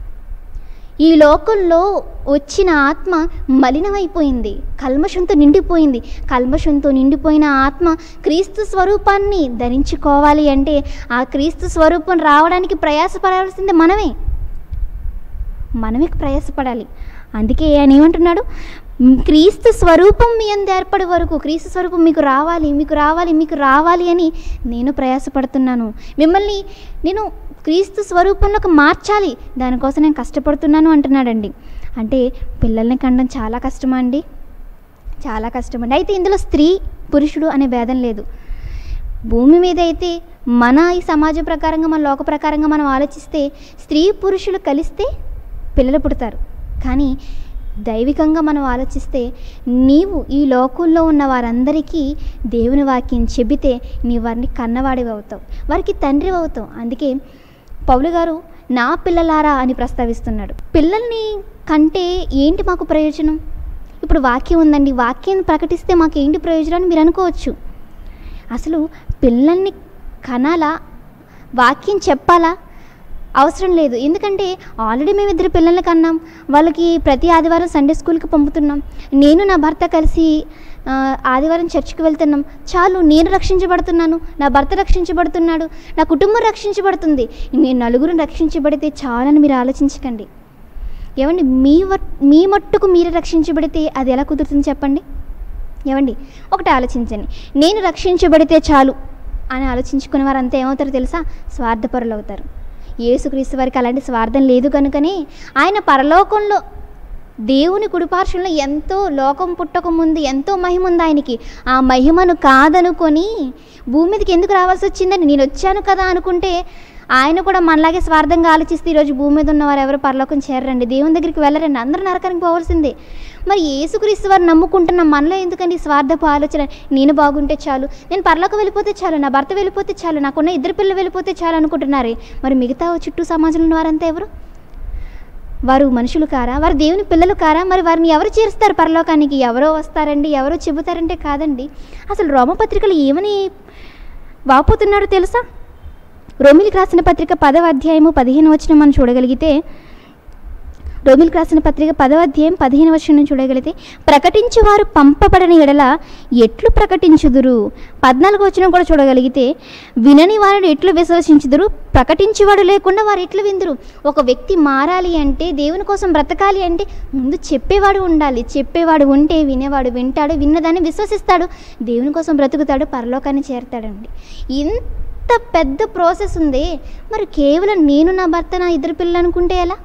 ఈ లోకంలో వచ్చిన ఆత్మ మలినమైపోయింది కల్మషంతో నిండిపోయింది కల్మషంతో నిండిపోయిన ఆత్మ క్రీస్తు స్వరూపాన్ని ధరించుకోవాలి అంటే ఆ క్రీస్తు స్వరూపం రావడానికి ప్రయాసపడాల్సింది మనమే మనమే ప్రయాసపడాలి అందుకే ఆయన ఏమంటున్నాడు "మ్, క్రీస్తు స్వరూపం మీ అందు ఏర్పడే వరకు క్రీస్తు స్వరూపం మీకు రావాలి మీకు రావాలి మీకు రావాలి అని నేను ప్రయాసపడుతున్నాను మిమ్మల్ని నేను క్రీస్తు స్వరూపంలోకి మార్చాలి దానికోసం నేను కష్టపడుతున్నాను అంటున్నాడండి అంటే పిల్లల్ని కండం చాలా కష్టమా అండి చాలా కష్టమండి అయితే ఇందులో స్త్రీ పురుషుడు అనే భేదం లేదు భూమి మీద అయితే మన ఈ సమాజ ప్రకారంగా మన లోక ప్రకారంగా మనం ఆలోచిస్తే స్త్రీ పురుషులు కలిస్తే పిల్లలు పుడతారు కానీ దైవికంగా మనం ఆలోచిస్తే నీవు ఈ లోకంలో ఉన్న వారందరికీ దేవుని వాక్యం చెబితే నీ వారిని కన్నవాడివి అవుతావు వారికి తండ్రి అవుతావు అందుకే పౌలు గారు నా పిల్లలారా అని ప్రస్తావిస్తున్నాడు పిల్లల్ని కంటే ఏంటి మాకు ప్రయోజనం ఇప్పుడు వాక్యం ఉందండి వాక్యం ప్రకటిస్తే మాకు ఏంటి ప్రయోజనం అని మీరు అనుకోవచ్చు అసలు పిల్లల్ని కనాలా వాక్యం చెప్పాలా అవసరం లేదు ఎందుకంటే ఆల్రెడీ మేము ఇద్దరు పిల్లల్ని కన్నాం వాళ్ళకి ప్రతి ఆదివారం సండే స్కూల్కి పంపుతున్నాం నేను నా భర్త కలిసి ఆ, ఆదివారం చర్చికి వెళ్తున్నాం చాలు నేను రక్షించబడుతున్నాను నా భర్త రక్షించబడుతున్నాడు నా కుటుంబం రక్షించబడుతుంది నేను నలుగురు రక్షించబడితే చాలని మీరు ఆలోచించకండి ఏమండి మీ వట్ మీ మట్టుకు మీరు రక్షించబడితే అది ఎలా కుదురుతుంది చెప్పండి ఏమండి ఒకటి ఆలోచించండి నేను రక్షించబడితే చాలు అని ఆలోచించుకునే వారంతా ఏమవుతారో తెలుసా స్వార్థపరులు అవుతారు యేసుక్రీస్తు వారికి అలాంటి స్వార్థం లేదు కనుకనే ఆయన పరలోకంలో దేవుని కుడిపార్శ్వంలో ఎంతో లోకం పుట్టక ముందు ఎంతో మహిమ ఉంది ఆయనకి ఆ మహిమను కాదనుకొని భూమి మీదకి ఎందుకు రావాల్సి వచ్చిందని నేను వచ్చాను కదా అనుకుంటే ఆయన కూడా మనలాగే స్వార్థంగా ఆలోచిస్తే ఈరోజు భూమి మీద ఉన్నవారు ఎవరు పరలోకం చేరరండి దేవుని దగ్గరికి వెళ్ళరండి అందరూ నరకానికి పోవాల్సిందే మరి యేసుక్రీస్తు వారు నమ్ముకుంటున్న మనలో ఎందుకండి ఈ స్వార్థపు ఆలోచన నేను బాగుంటే చాలు నేను పరలోకం వెళ్ళిపోతే చాలు నా భర్త వెళ్ళిపోతే చాలు నాకున్న ఇద్దరు పిల్లలు వెళ్ళిపోతే చాలు అనుకుంటున్నారే మరి మిగతా చుట్టూ సమాజంలో ఉన్న వారంతా ఎవరు వారు మనుషులు కారా వారు దేవుని పిల్లలు కారా మరి వారిని ఎవరు చేరుస్తారు పరలోకానికి ఎవరో వస్తారండి ఎవరో చెబుతారంటే కాదండి అసలు రోమపత్రికలు ఏమని వాపోతున్నాడో తెలుసా రోమిలికి రాసిన పత్రిక పదవ అధ్యాయము పదిహేను వచ్చిన మనం చూడగలిగితే రోమిలికి రాసిన పత్రిక పదవ అధ్యాయం పదిహేను వచనం చూడగలిగితే ప్రకటించువారు పంపబడని ఎడల ఎట్లు ప్రకటించుదురు పద్నాలుగు వచనం కూడా చూడగలిగితే వినని వారిని ఎట్లు విశ్వసించుదురు ప్రకటించేవాడు లేకుండా వారు ఎట్లు విందురు ఒక వ్యక్తి మారాలి అంటే దేవుని కోసం బ్రతకాలి అంటే ముందు చెప్పేవాడు ఉండాలి చెప్పేవాడు ఉంటే వినేవాడు వింటాడు విన్నదాన్ని విశ్వసిస్తాడు దేవుని కోసం బ్రతుకుతాడు పరలోకాన్ని చేరతాడండి ఇంత పెద్ద ప్రాసెస్ ఉంది మరి కేవలం నేను నా భర్త నా ఇద్దరు పిల్లలు అనుకుంటే ఎలా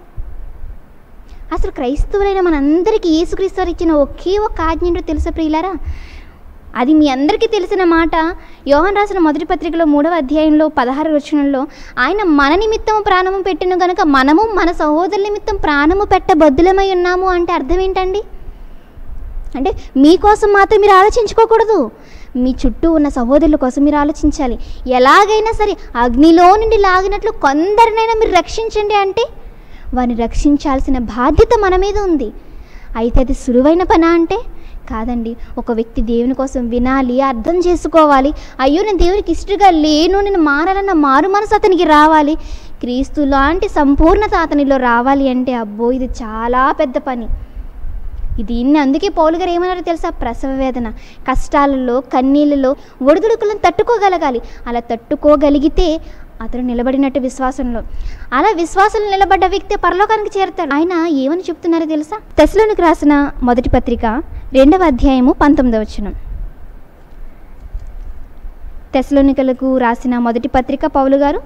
అసలు క్రైస్తవులైన మనందరికీ యేసుక్రీస్తు వారు ఇచ్చిన ఒకే ఒక ఆజ్ఞ ఏంటో తెలుసా ప్రియులారా అది మీ అందరికీ తెలిసిన మాట యోహన్ రాసిన మొదటి పత్రికలో మూడవ అధ్యాయంలో పదహారు వచనంలో ఆయన మన నిమిత్తము ప్రాణము పెట్టిన కనుక మనము మన సహోదరుల నిమిత్తం ప్రాణము పెట్టబద్దులమై ఉన్నాము అంటే అర్థం ఏంటండి అంటే మీకోసం మాత్రం మీరు ఆలోచించుకోకూడదు మీ చుట్టూ ఉన్న సహోదరుల కోసం మీరు ఆలోచించాలి ఎలాగైనా సరే అగ్నిలో నుండి లాగినట్లు కొందరినైనా మీరు రక్షించండి అంటే వారిని రక్షించాల్సిన బాధ్యత మన మీద ఉంది అయితే అది సులువైన పనా అంటే కాదండి ఒక వ్యక్తి దేవుని కోసం వినాలి అర్థం చేసుకోవాలి అయ్యో నేను దేవునికి ఇష్టగా లేను నేను మారాలన్న మారు మనసు అతనికి రావాలి క్రీస్తు లాంటి సంపూర్ణత అతనిలో రావాలి అంటే అబ్బో ఇది చాలా పెద్ద పని దీన్ని అందుకే పౌలు గారు ఏమన్నారో తెలుసా ప్రసవ వేదన కష్టాలలో కన్నీళ్ళలో ఒడిదుడుకులను తట్టుకోగలగాలి అలా తట్టుకోగలిగితే అతను నిలబడినట్టు విశ్వాసంలో అలా విశ్వాసంలో నిలబడ్డ వ్యక్తి పరలోకానికి చేరుతాడు ఆయన ఏమని చెప్తున్నారో తెలుసా తెశలోనికి రాసిన మొదటి పత్రిక రెండవ అధ్యాయము పంతొమ్మిదవ వచనం తెశలోనికలకు రాసిన మొదటి పత్రిక పౌలు గారు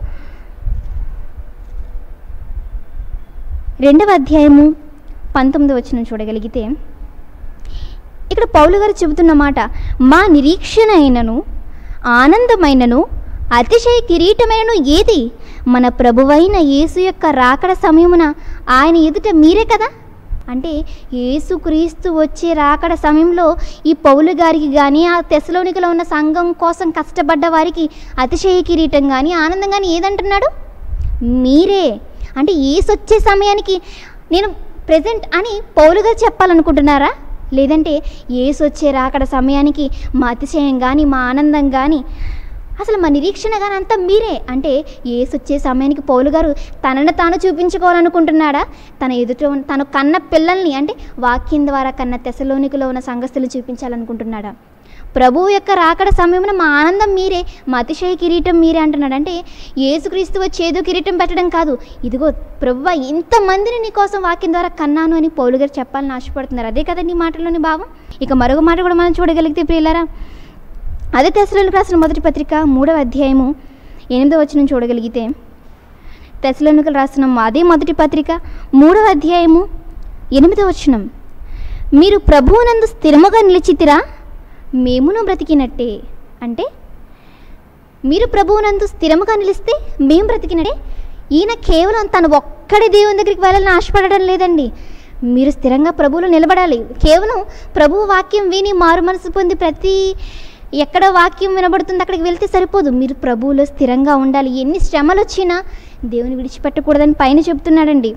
రెండవ అధ్యాయము పంతొమ్మిది వచ్చిన చూడగలిగితే ఇక్కడ పౌలు గారు చెబుతున్న మాట మా నిరీక్షణ అయినను ఆనందమైనను అతిశయ కిరీటమైనను ఏది మన ప్రభువైన యేసు యొక్క రాకడ సమయమున ఆయన ఎదుట మీరే కదా అంటే యేసుక్రీస్తు వచ్చే రాకడ సమయంలో ఈ పౌలు గారికి కానీ ఆ తెసలోనికలో ఉన్న సంఘం కోసం కష్టపడ్డ వారికి అతిశయ కిరీటం కానీ ఆనందం కానీ ఏదంటున్నాడు మీరే అంటే ఏసు వచ్చే సమయానికి నేను ప్రజెంట్ అని పౌలు గారు చెప్పాలనుకుంటున్నారా లేదంటే ఏసు వచ్చే రాకడ సమయానికి మా అతిశయం కానీ మా ఆనందం కానీ అసలు మా నిరీక్షణ కానీ అంతా మీరే అంటే ఏసు వచ్చే సమయానికి పౌలు గారు తనను తాను చూపించుకోవాలనుకుంటున్నాడా తన ఎదుట ఉన్న- తను కన్న పిల్లల్ని అంటే వాక్యం ద్వారా కన్న తెసలోనికలో ఉన్న సంగస్తులు చూపించాలనుకుంటున్నాడా ప్రభువు యొక్క రాకడ సమయంలో మా ఆనందం మీరే మా అతిశయ కిరీటం మీరే అంటున్నాడు అంటే యేసుక్రీస్తు వచ్చి ఏదో కిరీటం పెట్టడం కాదు ఇదిగో ప్రభువ ఇంతమందిని నీ కోసం వాక్యం ద్వారా కన్నాను అని పౌలు గారు చెప్పాలని ఆశపడుతున్నారు అదే కదండి ఈ మాటలోని భావం ఇక మరొక మాట కూడా మనం చూడగలిగితే ప్రియులారా అదే తెసలోనికి రాసిన మొదటి పత్రిక మూడవ అధ్యాయము ఎనిమిదవ వచనం చూడగలిగితే తెసలోనికలు రాసిన అదే మొదటి పత్రిక మూడవ అధ్యాయము ఎనిమిదవ వచనం మీరు ప్రభువునందు స్థిరముగా నిలిచితిరా మేమును బ్రతికినట్టే అంటే మీరు ప్రభువునందు స్థిరముగా నిలిస్తే మేము బ్రతికినట్టే ఈయన కేవలం తను ఒక్కడే దేవుని దగ్గరికి వెళ్ళాలని ఆశపడడం లేదండి మీరు స్థిరంగా ప్రభువులో నిలబడాలి కేవలం ప్రభువు వాక్యం విని మారు మనసు పొంది ప్రతి ఎక్కడ వాక్యం వినబడుతుంది అక్కడికి వెళ్తే సరిపోదు మీరు ప్రభువులో స్థిరంగా ఉండాలి ఎన్ని శ్రమలు వచ్చినా దేవుని విడిచిపెట్టకూడదని పైన చెప్తున్నాడండి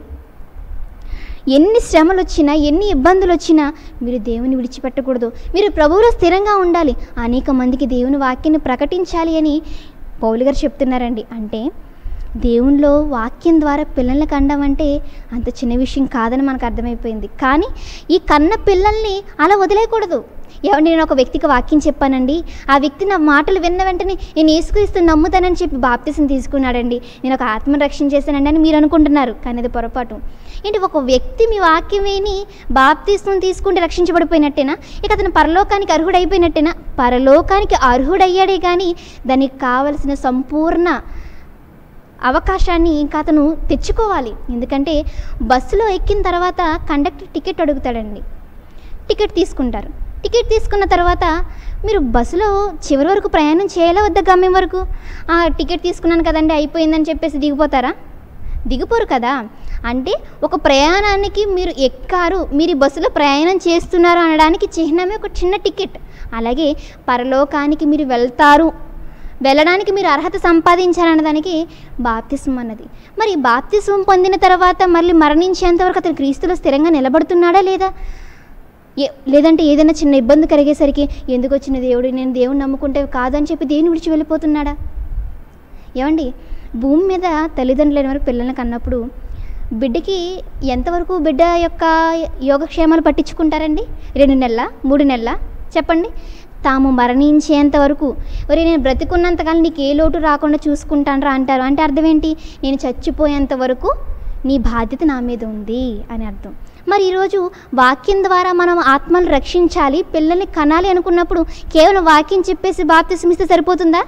ఎన్ని శ్రమలు వచ్చినా ఎన్ని ఇబ్బందులు వచ్చినా మీరు దేవుని విడిచిపెట్టకూడదు మీరు ప్రభువులో స్థిరంగా ఉండాలి అనేక మందికి దేవుని వాక్యాన్ని ప్రకటించాలి అని పౌలు గారు చెప్తున్నారండి అంటే దేవునిలో వాక్యం ద్వారా పిల్లల్ని కండం అంటే అంత చిన్న విషయం కాదని మనకు అర్థమైపోయింది కానీ ఈ కన్న పిల్లల్ని అలా వదిలేయకూడదు ఎవరు నేను ఒక వ్యక్తికి వాక్యం చెప్పానండి ఆ వ్యక్తి నా మాటలు విన్న వెంటనే నేను ఏసుక్రీస్తు నమ్ముతానని చెప్పి బాప్తిసం తీసుకున్నాడండి నేను ఒక ఆత్మను రక్షణ చేశానండి అని మీరు అనుకుంటున్నారు కానీ అది పొరపాటు ఏంటి ఒక వ్యక్తి మీ వాక్యం విని బాప్తిసం తీసుకుంటే రక్షించబడిపోయినట్టేనా ఇక అతను పరలోకానికి అర్హుడైపోయినట్టేనా పరలోకానికి అర్హుడయ్యాడే కానీ దానికి కావలసిన సంపూర్ణ అవకాశాన్ని ఇంకా అతను తెచ్చుకోవాలి ఎందుకంటే బస్సులో ఎక్కిన తర్వాత కండక్టర్ టికెట్ అడుగుతాడండి టికెట్ తీసుకుంటారు టికెట్ తీసుకున్న తర్వాత మీరు బస్సులో చివరి వరకు ప్రయాణం చేయాలా వద్ద గమ్యం వరకు "ఆ, టికెట్ తీసుకున్నాను కదండి అయిపోయిందని చెప్పేసి దిగిపోతారా దిగిపోరు కదా అంటే ఒక ప్రయాణానికి మీరు ఎక్కారు మీరు ఈ బస్సులో ప్రయాణం చేస్తున్నారు అనడానికి చిహ్నమే ఒక చిన్న టికెట్ అలాగే పరలోకానికి మీరు వెళ్తారు వెళ్ళడానికి మీరు అర్హత సంపాదించాలన్నదానికి బాప్తిస్వం అన్నది మరి బాప్తిస్వం పొందిన తర్వాత మళ్ళీ మరణించేంత వరకు అతను క్రీస్తులో స్థిరంగా నిలబడుతున్నాడా లేదా ఏ లేదంటే ఏదైనా చిన్న ఇబ్బంది కలిగేసరికి ఎందుకు వచ్చిన దేవుడు నేను దేవుని నమ్ముకుంటే కాదని చెప్పి దేవుని విడిచి వెళ్ళిపోతున్నాడా ఏమండి భూమి మీద తల్లిదండ్రులు లేని వరకు పిల్లల్ని కన్నప్పుడు బిడ్డకి ఎంతవరకు బిడ్డ యొక్క యోగక్షేమాలు పట్టించుకుంటారండి రెండు నెలల మూడు నెలల చెప్పండి తాము మరణించేంత వరకు ఒరే నేను బ్రతికున్నంతకాలం నీకు ఏ లోటు రాకుండా చూసుకుంటానరా అంటారు అంటే అర్థం ఏంటి నేను చచ్చిపోయేంత వరకు నీ బాధ్యత నా మీద ఉంది అని అర్థం మరి ఈరోజు వాక్యం ద్వారా మనం ఆత్మను రక్షించాలి పిల్లల్ని కనాలి అనుకున్నప్పుడు కేవలం వాక్యం చెప్పేసి బాప్తిసమిస్తే సరిపోతుందా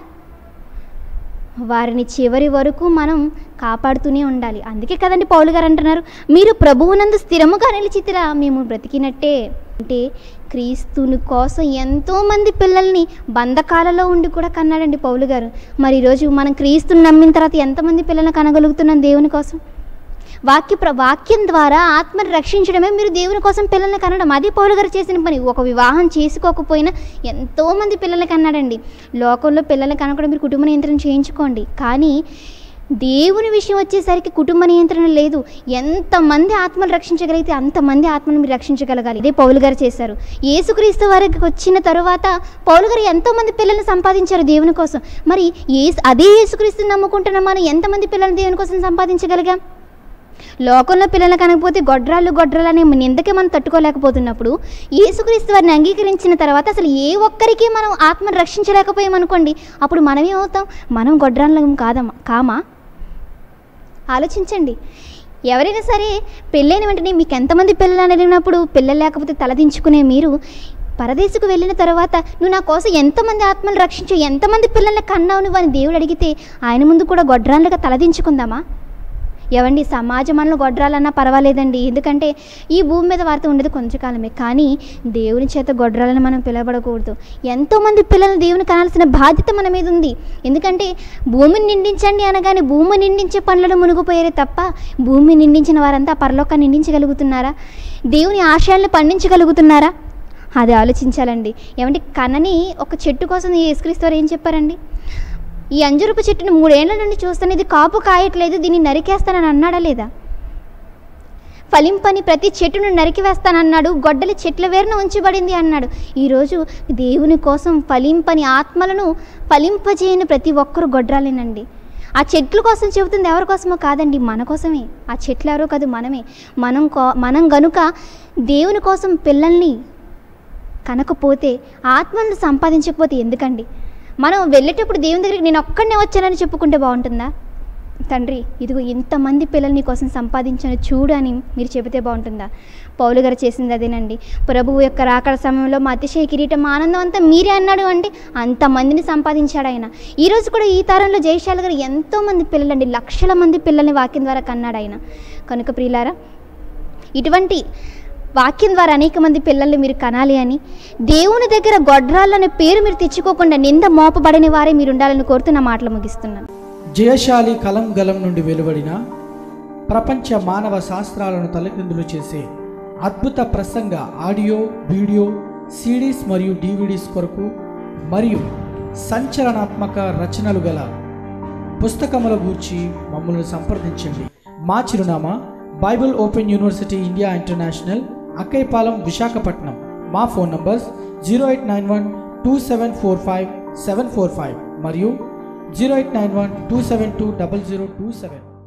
వారిని చివరి వరకు మనం కాపాడుతూనే ఉండాలి అందుకే కదండి పౌలు గారు అంటున్నారు మీరు ప్రభువునందు స్థిరముగా నిలిచితిరా మేము బ్రతికినట్టే అంటే క్రీస్తుని కోసం ఎంతోమంది పిల్లల్ని బంధకాలలో ఉండి కూడా కన్నాడండి పౌలు గారు మరి ఈరోజు మనం క్రీస్తుని నమ్మిన తర్వాత ఎంతమంది పిల్లల్ని కనగలుగుతున్నాం దేవుని కోసం వాక్య ప్ర వాక్యం ద్వారా ఆత్మను రక్షించడమే మీరు దేవుని కోసం పిల్లల్ని కనడం అది పౌలు గారు చేసిన పని ఒక వివాహం చేసుకోకపోయినా ఎంతోమంది పిల్లల్ని కన్నాడండి లోకంలో పిల్లల్ని కనకుండా మీరు కుటుంబ నియంత్రణ చేయించుకోండి కానీ దేవుని విషయం వచ్చేసరికి కుటుంబ నియంత్రణ లేదు ఎంతమంది ఆత్మలు రక్షించగలిగితే అంతమంది ఆత్మను మీరు రక్షించగలగాలి ఇదే పౌలు గారు చేశారు యేసుక్రీస్తు వారికి వచ్చిన తరువాత పౌలు గారు ఎంతోమంది పిల్లల్ని సంపాదించారు దేవుని కోసం మరి ఏ అదే యేసుక్రీస్తుని నమ్ముకుంటున్న మనం ఎంతమంది పిల్లల్ని దేవుని కోసం సంపాదించగలిగాం లోకంలో పిల్లలు కనకపోతే గొడ్రాళ్ళు గొడ్రాలు అనే నిందకి మనం తట్టుకోలేకపోతున్నప్పుడు యేసుక్రీస్తు వారిని అంగీకరించిన తర్వాత అసలు ఏ ఒక్కరికి మనం ఆత్మను రక్షించలేకపోయామనుకోండి అప్పుడు మనం ఏమవుతాం మనం గొడ్రాళ్ళం కాదమ్మా కామా ఆలోచించండి ఎవరైనా సరే పెళ్ళైన వెంటనే మీకు ఎంతమంది పిల్లలు అని అడిగినప్పుడు పిల్లలు లేకపోతే తలదించుకునే మీరు పరదేశకు వెళ్ళిన తర్వాత నువ్వు నా కోసం ఎంతమంది ఆత్మలు రక్షించు ఎంతమంది పిల్లల్ని కన్నావు నువ్వు అని దేవుడు అడిగితే ఆయన ముందు కూడా గొడ్రాళ్ళగా తలదించుకుందామా ఎవండి సమాజం మనలో గొడ్రాలన్నా పర్వాలేదండి ఎందుకంటే ఈ భూమి మీద వారితో ఉండేది కొంచెంకాలమే కానీ దేవుని చేత గొడ్రాలని మనం పిలవబడకూడదు ఎంతోమంది పిల్లలు దేవుని కనాల్సిన బాధ్యత మన మీద ఉంది ఎందుకంటే భూమిని నిండించండి అనగానే భూమి నిండించే పనులను మునిగిపోయారే తప్ప భూమి నిండించిన వారంతా పరలోకాన్ని నిండించగలుగుతున్నారా దేవుని ఆశయాలను పండించగలుగుతున్నారా అది ఆలోచించాలండి ఏమంటే కనని ఒక చెట్టు కోసం యేసుక్రీస్తు వారు ఏం చెప్పారండి ఈ అంజురపు చెట్టుని మూడేళ్ల నుండి చూస్తాను ఇది కాపు కాయట్లేదు దీన్ని నరికేస్తానని అన్నాడా లేదా ఫలింపని ప్రతి చెట్టును నరికివేస్తానన్నాడు గొడ్డలి చెట్ల వేరున ఉంచబడింది అన్నాడు ఈరోజు దేవుని కోసం ఫలింపని ఆత్మలను ఫలింపజేయని ప్రతి ఒక్కరు గొడ్రాలేనండి ఆ చెట్ల కోసం చెబుతుంది ఎవరి కోసమో కాదండి మన కోసమే ఆ చెట్లు ఎవరో కాదు మనమే మనం కో మనం గనుక దేవుని కోసం పిల్లల్ని కనకపోతే ఆత్మలను సంపాదించకపోతే ఎందుకండి మనం వెళ్ళేటప్పుడు దేవుని దగ్గరికి నేను ఒక్కడనే వచ్చానని చెప్పుకుంటే బాగుంటుందా తండ్రి ఇదిగో ఇంతమంది పిల్లలు నీ కోసం సంపాదించాను చూడు అని మీరు చెబితే బాగుంటుందా పౌలు గారు చేసింది అదేనండి ప్రభువు యొక్క రాకడ సమయంలో మా అతిశయ కిరీటం ఆనందం అంతా మీరే అన్నాడు అంటే అంతమందిని సంపాదించాడు ఆయన ఈరోజు కూడా ఈ తరంలో జయశాల గారు ఎంతోమంది పిల్లలండి లక్షల మంది పిల్లల్ని వాక్యం ద్వారా కన్నాడు ఆయన కనుక ప్రియులారా ఇటువంటి వాక్యం ద్వారా అనేక మంది పిల్లల్ని మీరు కనాలి అని దేవుని దగ్గర గొడ్రాళ్ళనే పేరు మీరు తెచ్చుకోకుండా నింద మోపబడని వారే మీరు ఉండాలని కోరుతూ నా మాటలు ముగిస్తున్నాను జయశాలి కలం గలం నుండి వెలువడిన ప్రపంచ మానవ శాస్త్రాలను తలకిందులు చేసే అద్భుత ప్రసంగ ఆడియో వీడియో సిడీస్ మరియు డివిడీస్ కొరకు మరియు సంచలనాత్మక రచనలు గల పుస్తకముల గూర్చి మమ్మల్ని సంప్రదించండి మా చిరునామా Bible open university India international Akkayyapalem Visakhapatnam మా phone numbers zero eight nine one two seven four five seven four five మరియు zero eight nine one two seven two double zero two seven